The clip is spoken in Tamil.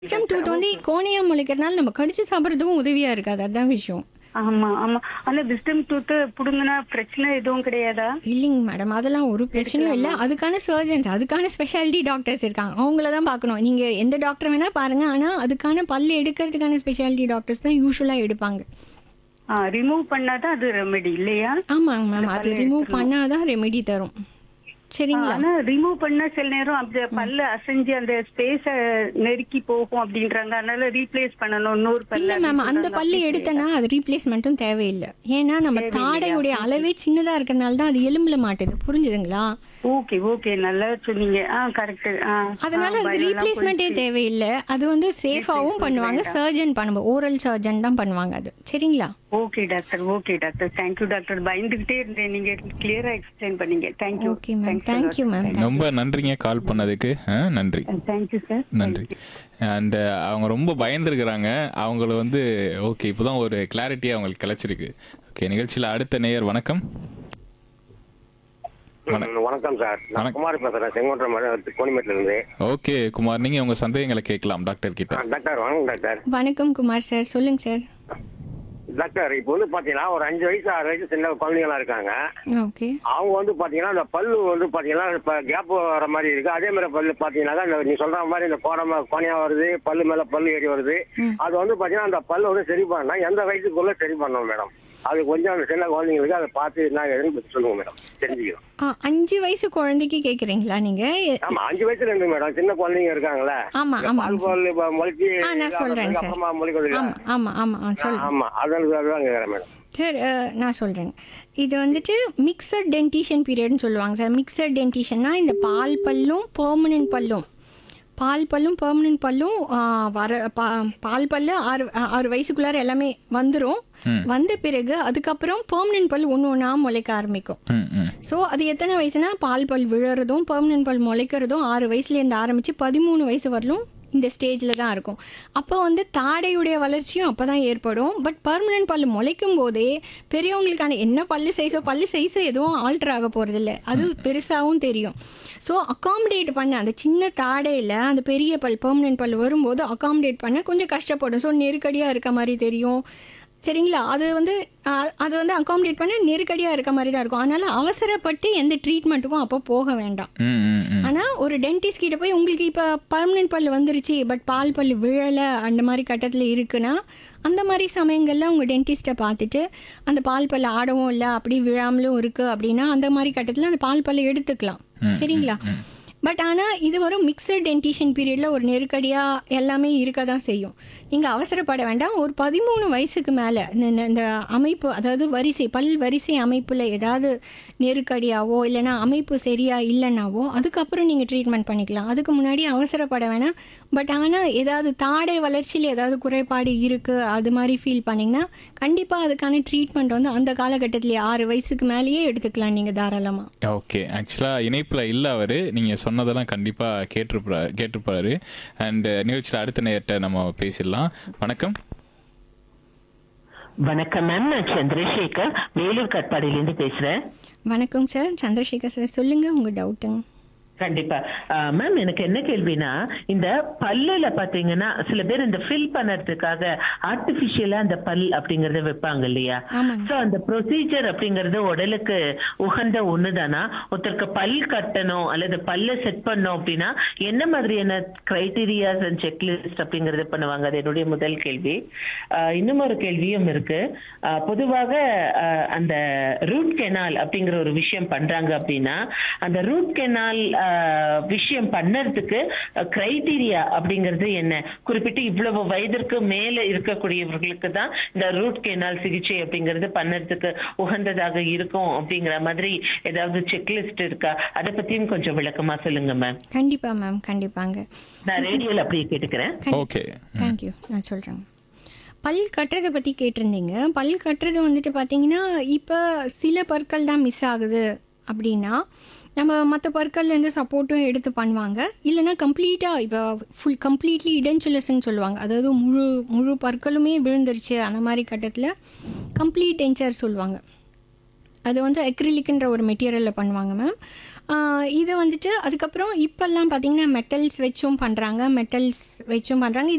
விஸ்டம் டூத் வந்து கோணையா முளைக்கிறதுனால நம்ம கடிச்சு சாப்பிட்றதுக்கும் உதவியா இருக்காது அதான் விஷயம் ஆமா ஆமா ஆனா விஸ்டம் டூத் புடுங்கினா பிரச்சனை எதுவும் கிடையாதா இல்லைங்க மேடம் அதெல்லாம் ஒரு பிரச்சனையும் இல்லை அதுக்கான சர்ஜன்ஸ் அதுக்கான ஸ்பெஷாலிட்டி டாக்டர்ஸ் இருக்காங்க அவங்கள தான் பார்க்கணும் நீங்க எந்த டாக்டர் வேணா பாருங்க ஆனா அதுக்கான பல்லு எடுக்கிறதுக்கான ஸ்பெஷாலிட்டி டாக்டர்ஸ் தான் யூஸ்வலா எடுப்பாங்க ரிமூவ் பண்ணாதான் அது ரெமெடி இல்லையா ஆமாங்க மேம் அது ரிமூவ் பண்ணாதான் ரெமெடி தரும் சரிங்களா ஆனா ரிமூவ் பண்ணா சில நேரம் அந்த பல்லு அசைஞ்சு அந்த ஸ்பேஸ நெருக்கி போகும் அப்படின்றாங்க அதனால ரீப்ளேஸ் பண்ணணும் இன்னொரு இல்ல பல்ல மேம் அந்த பல்லு எடுத்தனா அது ரீப்ளேஸ்மெண்ட்டும் தேவையில்லை ஏன்னா நம்ம தாடையுடைய அளவே சின்னதா இருக்கறனால தான் அது எலும்புல மாட்டுது புரிஞ்சுதுங்களா ஓகே ஓகே நல்லா சொன்னீங்க ஆ கரெக்ட் ஆ அதனால அதுக்கு ரீப்ளேஸ்மெண்ட்டே தேவையில்லை அது வந்து சேஃபாவும் பண்ணுவாங்க சர்ஜன் பண்ணுவோம் ஓரல் சர்ஜன் தான் பண்ணுவாங்க அது சரிங்களா okay doctor okay doctor thank you doctor பயந்துகிட்டே இருந்தேன் நீங்க கிளியரா எக்ஸ்பிளைன் பண்ணீங்க thank you okay ma'am thank you ma'am ரொம்ப நன்றிங்க கால் பண்ணதுக்கு ஆ, நன்றி தேங்க்யூ சார் நன்றி அண்ட் அவங்க ரொம்ப பயந்துருக்கிறாங்க அவங்கள வந்து ஓகே இப்போதான் ஒரு கிளாரிட்டி அவங்களுக்கு கிடைச்சிருக்கு ஓகே நிகழ்ச்சியில் அடுத்த நேயர் வணக்கம் ம், வணக்கம் சார் நான் வணக்கம். குமார் பேசுறேன் செங்கோட்டம் கோணிமேட்ல இருந்து ஓகே குமார் நீங்க உங்க சந்தேகங்களை கேட்கலாம் டாக்டர் கிட்ட ஆ, டாக்டர் வணக்கம் டாக்டர் வணக்கம் குமார் சார் சொல்லுங்க சார் டாக்டர் இப்போ வந்து பாத்தீங்கன்னா ஒரு அஞ்சு வயசு ஆறு வயசு சின்ன குழந்தைங்களா இருக்காங்க ஓகே அவங்க வந்து பாத்தீங்கன்னா இந்த பல்லு வந்து பாத்தீங்கன்னா இப்ப கேப் வர மாதிரி இருக்கு அதே மாதிரி பல்லு பாத்தீங்கன்னா இந்த நீ சொல்ற மாதிரி இந்த கோடமா கோணையா வருது பல்லு மேல பல்லு ஏறி வருது அது வந்து பாத்தீங்கன்னா அந்த பல்லு வந்து சரி பண்ணா எந்த வயசுக்குள்ள சரி பண்ணணும் மேடம் அது கொஞ்சம் அந்த சின்ன குழந்தைங்களுக்கு அதை பார்த்து என்ன எதுன்னு பத்தி சொல்லுங்க மேடம் தெரிஞ்சுக்கிறோம் ஆ, அஞ்சு வயசு குழந்தைக்கு கேக்குறீங்களா நீங்க ஆமா அஞ்சு வயசுல இருந்து மேடம் சின்ன குழந்தைங்க இருக்காங்களே ஆமா இந்த ஆமா பால் பல்லு இப்ப முளைச்சி ஆ, நான் சொல்றேன் சார். அப்புறமா முளைக்கிறது ஆமா ஆமா ஆமா ஆ சொல்லுங்க ஆமா அதான் அதான் கேக்குறேன் மேடம் சார் அஹ், நான் சொல்கிறேன் இது வந்துட்டு மிக்சட் டென்டிஷன் பீரியட்னு சொல்லுவாங்க சார் மிக்சட் டென்டிஷன்னா இந்த பால் பல்லும் பெர்மனன்ட் பல்லும் பால் பல்லும் பெர்மனன்ட் பல்லும் ஆஹ், வர பா பால் பல்லு ஆறு ஆறு வயசுக்குள்ளார எல்லாமே வந்துடும் வந்த பிறகு அதுக்கப்புறம் பெர்மனன்ட் பல் ஒன்று ஒன்றா முளைக்க ஆரம்பிக்கும் ம் ம் ஸோ அது எத்தனை வயசுனா பால் பல் விழறதும் பெர்மனன்ட் பல் முளைக்கிறதும் ஆறு வயசுலேருந்து ஆரம்பித்து பதிமூணு வயசு வரலும் இந்த ஸ்டேஜில் தான் இருக்கும் அப்போ வந்து தாடையுடைய வளர்ச்சியும் அப்போ தான் ஏற்படும் பட் பர்மனன்ட் பல் முளைக்கும் போதே பெரியவங்களுக்கான என்ன பல்லு சைஸோ பல்லு சைஸோ எதுவும் ஆல்டர் ஆக போகிறதில்ல அது பெருசாகவும் தெரியும் ஸோ அகாமடேட் பண்ண அந்த சின்ன தாடையில் அந்த பெரிய பல் பெர்மனன்ட் பல் வரும்போது அகாமடேட் பண்ண கொஞ்சம் கஷ்டப்படும் ஸோ நெருக்கடியாக இருக்க மாதிரி தெரியும் சரிங்களா அது வந்து அஹ், அது வந்து அகாமடேட் பண்ண நெருக்கடியாக இருக்க மாதிரி தான் இருக்கும் அதனால அவசரப்பட்டு எந்த ட்ரீட்மெண்ட்டுக்கும் அப்போ போக வேண்டாம் ம் ம் ம் ஆனால் ஒரு டென்டிஸ்ட் கிட்ட போய் உங்களுக்கு இப்போ பர்மனெண்ட் பல் வந்துருச்சு பட் பால் பல் விழலை அந்த மாதிரி கட்டத்தில் இருக்குன்னா அந்த மாதிரி சமயங்களில் உங்கள் டென்டிஸ்ட்டை பார்த்துட்டு அந்த பால் பல் ஆடவும் இல்லை அப்படி விழாமலும் இருக்குது அப்படின்னா அந்த மாதிரி கட்டத்தில் அந்த பால் பல்லை எடுத்துக்கலாம் சரிங்களா பட் ஆனால் இது ஒரு மிக்சட் டென்டிஷன் பீரியடில் ஒரு நெருக்கடியாக எல்லாமே இருக்க தான் செய்யும் நீங்கள் அவசரப்பட வேண்டாம் ஒரு பதிமூணு வயசுக்கு மேலே இந்த அமைப்பு அதாவது வரிசை பல் வரிசை அமைப்பில் ஏதாவது நெருக்கடியாவோ இல்லைன்னா அமைப்பு சரியா இல்லைன்னாவோ அதுக்கப்புறம் நீங்கள் ட்ரீட்மெண்ட் பண்ணிக்கலாம் அதுக்கு முன்னாடி அவசரப்பட வேணாம் பட் ஆனால் ஏதாவது தாடை வளர்ச்சியில் ஏதாவது குறைபாடு இருக்குது அது மாதிரி ஃபீல் பண்ணிங்கன்னா கண்டிப்பாக அதுக்கான ட்ரீட்மெண்ட் வந்து அந்த காலகட்டத்திலே ஆறு வயசுக்கு மேலேயே எடுத்துக்கலாம் நீங்கள் தாராளமாக ஓகே ஆக்சுவலாக இணைப்பில் இல்லை அவர் நீங்கள் சொன்னதெல்லாம் கண்டிப்பாக கேட்டிருப்பாரு கேட்டிருப்பாரு அண்ட் நிகழ்ச்சியில் அடுத்த நேரத்தை நம்ம பேசிடலாம் வணக்கம் வணக்கம் மேம் நான் சந்திரசேகர் வேலூர் கட்பாடியிலேருந்து பேசுறேன் வணக்கம் சார் சந்திரசேகர் சார் சொல்லுங்கள் உங்கள் டவுட்டுங்க கண்டிப்பா மேம் எனக்கு என்ன கேள்வினா இந்த பல்லுல பாத்தீங்கன்னா சில பேர் இந்த ஃபில் பண்ணறதுக்காக ஆர்டிபிஷியலா அந்த பல் அப்படிங்கறத வைப்பாங்க இல்லையா ஆமாங்க. சோ அந்த ப்ரொசீஜர் அப்படிங்கறது உடலுக்கு உகந்த ஒண்ணுதானா ஒருத்தருக்கு பல் கட்டணும் அல்லது பல்ல செட் பண்ணோம் அப்படின்னா என்ன மாதிரியான கிரைட்டீரியாஸ் அண்ட் செக்லிஸ்ட் அப்படிங்கறது பண்ணுவாங்க அது என்னுடைய முதல் கேள்வி ஆஹ் இன்னும் ஒரு கேள்வியும் இருக்கு ஆஹ் பொதுவாக ஆஹ் அந்த ரூட் கெனால் அப்படிங்கிற ஒரு விஷயம் பண்றாங்க அப்படின்னா அந்த ரூட் கெனால் விஷயம் பண்ணறதுக்கு கிரைட்டீரியா அப்படிங்கிறது என்ன குறிப்பிட்டு இவ்வளவு வயதிற்கு மேல இருக்கக்கூடியவர்களுக்கு தான் இந்த ரூட் கெனால் சிகிச்சை அப்படிங்கிறது பண்ணறதுக்கு உகந்ததாக இருக்கும் அப்படிங்கிற மாதிரி ஏதாவது செக்லிஸ்ட் இருக்கா அதை பத்தியும் கொஞ்சம் விளக்கமா சொல்லுங்க மேம் கண்டிப்பாக மேம் கண்டிப்பாங்க நான் ரேடியோல அப்படியே கேட்டுக்கிறேன் ஓகே தேங்க்யூ நான் சொல்கிறேன் பல் கட்டுறதை பற்றி கேட்டிருந்தீங்க பல் கட்டுறது வந்துட்டு பார்த்தீங்கன்னா இப்போ சில பற்கள் தான் மிஸ் ஆகுது அப்படின்னா நம்ம மற்ற பற்கள்லேருந்து சப்போர்ட்டும் எடுத்து பண்ணுவாங்க இல்லைன்னா கம்ப்ளீட்டாக இப்போ ஃபுல் கம்ப்ளீட்லி இடென்சுலஸ்ன்னு சொல்லுவாங்க அதாவது முழு முழு பற்களுமே விழுந்துருச்சு அந்த மாதிரி கட்டத்தில் கம்ப்ளீட் டென்ச்சர் சொல்லுவாங்க அது வந்து அக்ரிலிக்ன்ற ஒரு மெட்டீரியலில் பண்ணுவாங்க மேம் இது வந்துட்டு அதுக்கப்புறம் இப்போல்லாம் பார்த்தீங்கன்னா மெட்டல்ஸ் வச்சும் பண்ணுறாங்க மெட்டல்ஸ் வச்சும் பண்ணுறாங்க